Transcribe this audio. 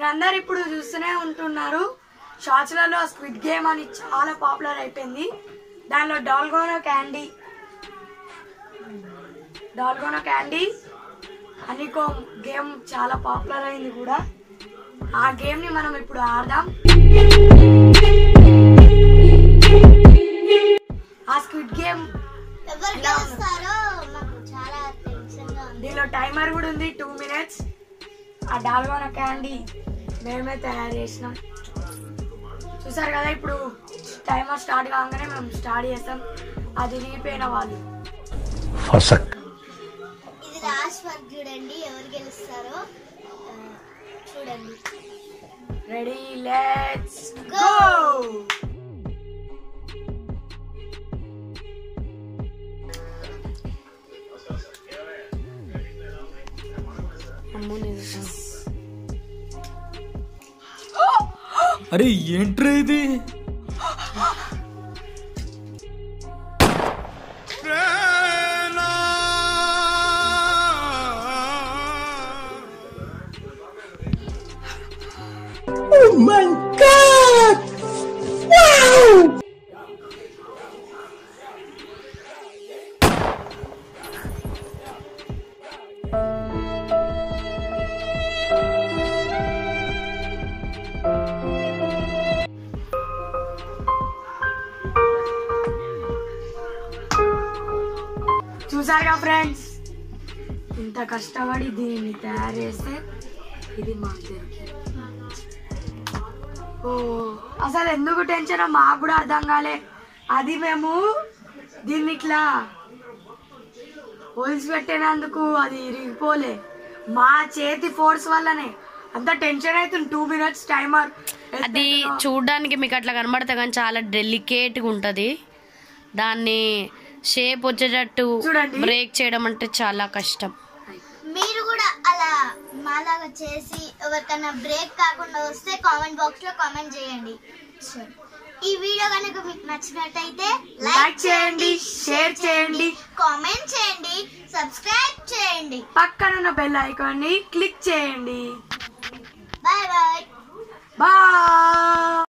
మీరందరు ఇప్పుడు చూస్తూనే ఉంటున్నారు షార్ట్స్లలో స్క్విడ్ గేమ్ అని చాలా పాపులర్ అయిపోయింది దానిలో డాల్గోనో క్యాండీ డాల్గోనో క్యాండీ అనికో గేమ్ చాలా పాపులర్ అయింది కూడా ఆ గేమ్ ని మనం ఇప్పుడు ఆడదాం ఆ స్క్విడ్ గేమ్ ఎవరు గెలుస్తారో మాకు చాలా టెన్షన్ గా ఉంది దీనిలో టైమర్ కూడా ఉంది టూ మినిట్స్ ఆ డాల్గోనా క్యాండీ మేమే తయారు చేసినాం చూసారు కదా ఇప్పుడు టైమర్ స్టార్ట్ కాగానే మేము స్టార్ట్ చేస్తాం అది రీపోయిన వాళ్ళు ఇది లాస్ట్ వర్క్ చూడండి ఎవరు గెలుస్తారో ఆ, చూడండి రెడీ లెట్స్ గో అరే ఏంట్రా ఇది చూసారుగా ఫ్రెండ్స్ ఇంత కష్టపడి దీన్ని తయారు చేస్తే ఇది మాకు దొరికింది ఓ అసలు ఎందుకు టెన్షన్ మాకు కూడా అర్థం కాలే అది మేము దీన్ని ఇట్లా హోల్స్ పెట్టినందుకు అది ఇరిగిపోలే మా చేతి ఫోర్స్ వల్లనే అంత టెన్షన్ అవుతుంది టూ మినిట్స్ టైమర్ అది చూడడానికి మీకు అట్లా కనబడతా కానీ చాలా డెలికేట్గా ఉంటుంది దాన్ని షేప్ వచ్చేటట్టు చూడండి. బ్రేక్ చేయడం అంటే చాలా కష్టం మీరు కూడా అలా మాలాగా చేసి ఎవరికైనా బ్రేక్ కాకుండా వస్తే కామెంట్ బాక్స్ లో కామెంట్ చేయండి ఈ వీడియో కనుక మీకు నచ్చినట్టయితే లైక్ చేయండి షేర్ చేయండి కామెంట్ చేయండి సబ్స్క్రైబ్ చేయండి పక్కనున్న బెల్ ఐకాన్ని క్లిక్ చేయండి బాయ్ బాయ్ బాయ్